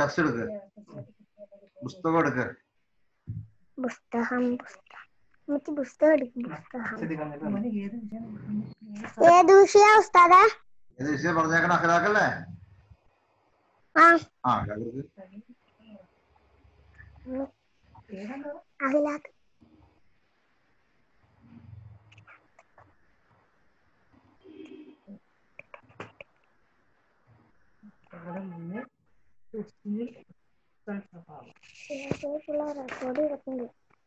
Text എടുക്ക് പുസ്തകം എടുക്ക് പുസ്തകം പുസ്തകം ഉമ്മച്ചി പുസ്തകം എടുക്കും പുസ്തകം അവന് ഏത് വിഷയം ഏത് വിഷയ ഉസ്താദേ ഏത് വിഷയം പറഞ്ഞേക്കണ അഖിലാക്കല്ലേ ആ ആ അഖിലാക്ക് ഏതാണ്ടോ അഖിലാക്ക് ഞങ്ങളുടെ മുന്നേ ക്രിസ്ത്യൻ സ്വഭാവം റെക്കോർഡ് കിടക്കുന്നുണ്ട്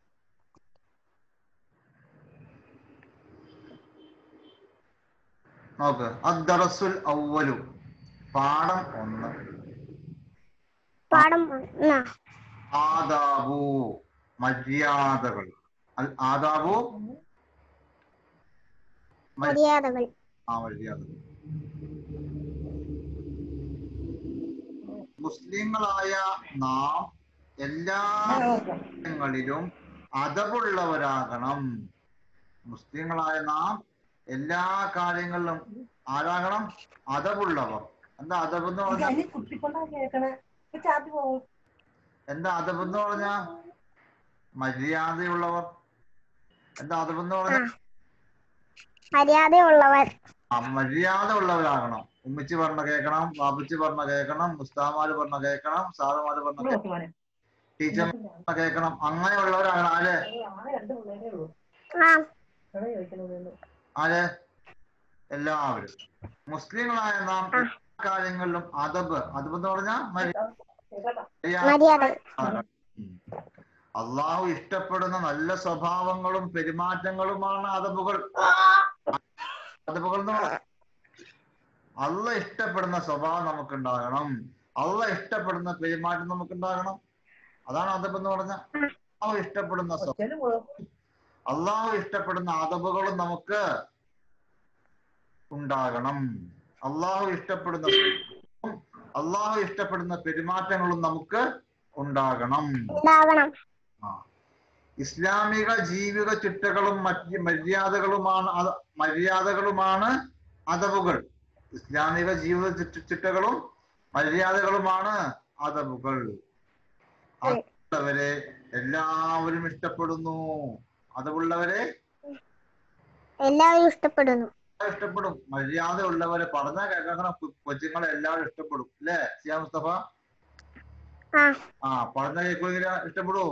നോക്ക് അദ്ദറസുൽ അവലു പാഠം ഒന്ന് പാഠം ഒന്നാ ആദാബു മര്യാദകൾ അൽ ആദാബു മ- മര്യാദകൾ ആ മര്യാദകൾ മുസ്ലിങ്ങളായ നാം എല്ലാ കാര്യങ്ങളിലും അതവുള്ളവരാകണം മുസ്ലിങ്ങളായ നാം എല്ലാ കാര്യങ്ങളിലും ആരാകണം അതവുള്ളവർ എന്താ അതവ് എന്ന് പറഞ്ഞാൽ അതിന് കുട്ടിക്കൊണ്ടാ കേക്കണേ ഇപ്പൊ ചാത്തി പോകും എന്താ അതവ് എന്ന് പറഞ്ഞാ മര്യാദയുള്ളവർ എന്താ അതവ് എന്ന് പറഞ്ഞാൽ മര്യാദയുള്ളവർ ആ മര്യാദ ഉള്ളവരാകണം ഉമ്മിച്ചി പറഞ്ഞ കേൾക്കണം ബാബുച്ചി പറഞ്ഞ കേൾക്കണം മുസ്താമാര് പറഞ്ഞ കേൾക്കണം സാറുമാര് പറഞ്ഞ കേൾക്കണം നോക്കുവാനെ ടീച്ചർ പറഞ്ഞ കേൾക്കണം അങ്ങനെയുള്ളവരാകണം ആര് ആകെ രണ്ട് പിള്ളേരേ ഉള്ളൂ ആ അതാ ചോദിക്കുന്നത് ആര് എല്ലാവരും മുസ്ലിങ്ങളായ നാം എല്ലാ കാര്യങ്ങളിലും അതബ് അതബ് എന്ന് പറഞ്ഞാൽ മര്യാദ മര്യാദ ഉം. അള്ളാഹു ഇഷ്ടപ്പെടുന്ന നല്ല സ്വഭാവങ്ങളും പെരുമാറ്റങ്ങളുമാണ് അതബുകൾ അതബുകൾ എന്ന് പറഞ്ഞാൽ അള്ള ഇഷ്ടപ്പെടുന്ന സ്വഭാവം നമുക്കുണ്ടാകണം അള്ള ഇഷ്ടപ്പെടുന്ന പെരുമാറ്റം നമുക്കുണ്ടാകണം അതാണ് അതബ് എന്ന് പറഞ്ഞ അള്ളാഹു ഇഷ്ടപ്പെടുന്ന സ്വഭാവം ഒറ്റല് പോകും അള്ളാഹു ഇഷ്ടപ്പെടുന്ന അതബുകളും നമുക്ക് ഉണ്ടാകണം അള്ളാഹു ഇഷ്ടപ്പെടുന്ന സ്വഭാവവും അള്ളാഹു ഇഷ്ടപ്പെടുന്ന പെരുമാറ്റങ്ങളും നമുക്ക് ഉണ്ടാകണം ഉണ്ടാകണം ആ. ഇസ്ലാമിക ജീവിത ചിട്ടകളും മറ്റ് മര്യാദകളുമാണ് അത്- മര്യാദകളുമാണ് അതവുകൾ ഇസ്ലാമിക ജീവിത ചിട്ട- ചിട്ടകളും മര്യാദകളുമാണ് അതവുകൾ അതുള്ളവരെ എല്ലാവരും ഇഷ്ടപ്പെടുന്നു അതുള്ളവരെ എല്ലാവരും ഇഷ്ടപ്പെടുന്നു ഇഷ്ടപ്പെടും മര്യാദ ഉള്ളവരെ പറഞ്ഞാൽ കേൾക്കുന്ന കൊച്ചുങ്ങളെ എല്ലാവരും ഇഷ്ടപ്പെടും അല്ലേ സിയാ മുസ്തഫ ആ ആ പറഞ്ഞ കേൾക്കുമെങ്കിൽ ഇഷ്ടപ്പെടുവോ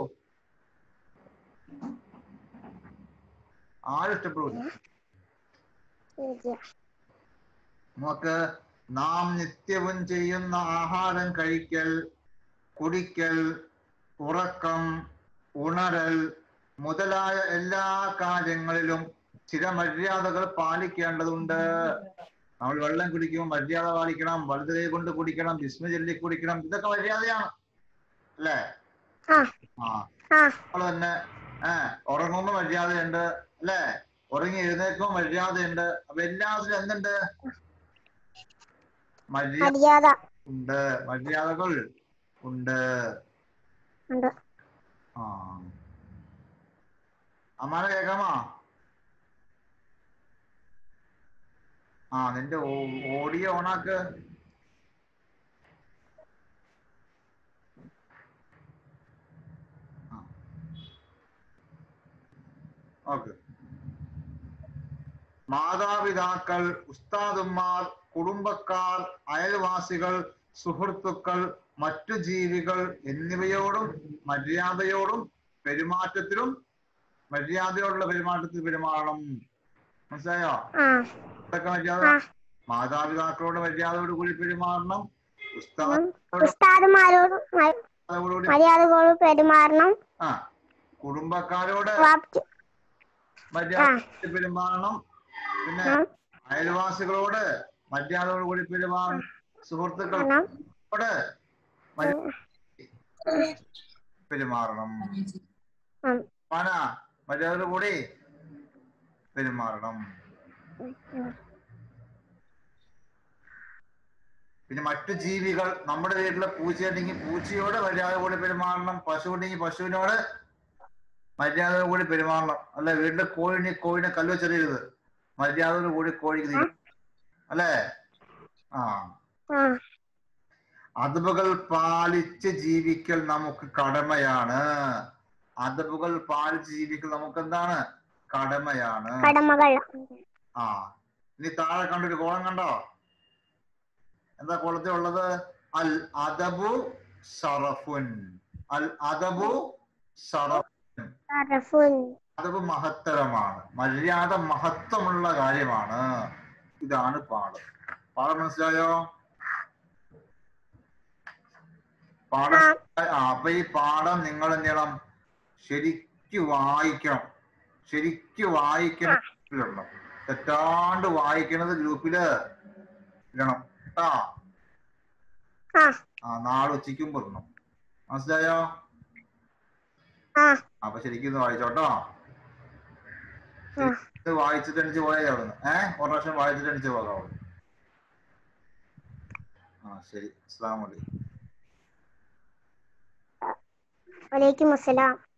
ആരും ഇഷ്ടപ്പെടൂല ശരിയാ. നമുക്ക് നാം നിത്യവും ചെയ്യുന്ന ആഹാരം കഴിക്കൽ കുടിക്കൽ ഉറക്കം ഉണരൽ മുതലായ എല്ലാ കാര്യങ്ങളിലും ചില മര്യാദകൾ പാലിക്കേണ്ടതുണ്ട് നമ്മൾ വെള്ളം കുടിക്കുമ്പോൾ മര്യാദ പാലിക്കണം വലത് കൈ കൊണ്ട് കുടിക്കണം ബിസ്മ ചൊല്ലി കുടിക്കണം ഇതൊക്കെ മര്യാദയാണ് അല്ലേ ആ ആ ആ നമ്മൾ തന്നെ ഏഹ് ഉറങ്ങുമ്പോ മര്യാദയുണ്ട് അല്ലേ ഉറങ്ങി എഴുന്നേൽക്കുമ്പോ മര്യാദയുണ്ട് അപ്പൊ എല്ലാത്തിലും എന്തുണ്ട് മര്യാദ മര്യാദ ഉണ്ട് മര്യാദകൾ ഉണ്ട് ഉണ്ട് ആ അമ്മാനെ കേക്കാമോ ആ നിന്റെ ഓഡിയോ ഓണാക്ക് ഓക്കെ മാതാപിതാക്കൾ ഉസ്താദുമാർ കുടുംബക്കാർ അയൽവാസികൾ സുഹൃത്തുക്കൾ മറ്റു ജീവികൾ എന്നിവയോടും മര്യാദയോടും പെരുമാറ്റത്തിലും മര്യാദയോടുള്ള പെരുമാറ്റത്തിൽ പെരുമാറണം മനസ്സിലായോ ആ ഇതൊക്കെ മര്യാദ ആ മാതാപിതാക്കളോട് മര്യാദയോട് കൂടി പെരുമാറണം ഉം. ഉസ്താദോട് ഉസ്താദുമാരോട് മ- കൂടി മര്യാദകളോട് പെരുമാറണം ആ കുടുംബക്കാരോട് വാപ്പ മര്യാദ പെരുമാറണം പിന്നെ ഉം. അയൽവാസികളോട് മര്യാദയോട് കൂടി പെരുമാറണം സുഹൃത്തുക്കളോട് കാരണം മര്യാദ പെരുമാറണം ഉം. പാന മര്യാദയോട് കൂടി പെരുമാറണം ഉം. പിന്നെ മറ്റു ജീവികൾ നമ്മുടെ വീട്ടിലെ പൂച്ചയുണ്ടെങ്കിൽ പൂച്ചയോട് മര്യാദ കൂടി പെരുമാറണം പശു ഉണ്ടെങ്കിൽ പശുവിനോട് മര്യാദ കൂടി പെരുമാറണം അല്ല വീട്ടിലെ കോഴിനെ കോഴിനെ കല്ല് വെച്ചെറിയരുത് മര്യാദയോട് കൂടി കോഴിക്ക് തിരിക്കണം അല്ലേ ആ ആ അതബുകൾ പാലിച്ച് ജീവിക്കൽ നമുക്ക് കടമയാണ് അതബുകൾ പാലിച്ച് ജീവിക്കൽ നമുക്ക് എന്താണ് കടമയാണ് കടമകൾ ആ ഇനി താഴെ കണ്ടൊരു കോളം കണ്ടോ എന്താ കോളത്തിൽ ഉള്ളത് അൽ അദബു ഷറഫുൻ അൽ അദബു ഷറഫുൻ അറഫുൻ അതബ് മഹത്തരമാണ് മര്യാദ മഹത്വമുള്ള കാര്യമാണ് ഇതാണ് പാഠം പാഠം മനസ്സിലായോ പാഠം ആ, അപ്പൊ ഈ പാഠം നിങ്ങൾ എന്ത് ചെയ്യണം ശരിക്ക് വായിക്കണം ശരിക്ക് വായിക്കണം ഗ്രൂപ്പിലിടണം. തെറ്റാണ്ട് വായിക്കണത് ഗ്രൂപ്പില് ഇടണം കേട്ടാ ആ ആ നാളെ ഉച്ചയ്ക്കും ഇടണം മനസ്സിലായോ ആ അപ്പൊ ശരിക്കും ഇത് വായിച്ചോട്ടോ ആ. ഇത് വായിച്ചിട്ട് എണിച്ച് പോയാൽ അവിടുന്ന് ഏഹ് ഒരു പ്രാവശ്യം വായിച്ചിട്ട് എണിച്ച് പോകാം അവിടുന്ന് ആ ശരി അസ്സാം വലൈക്കും വലൈക്കും അസ്സലാം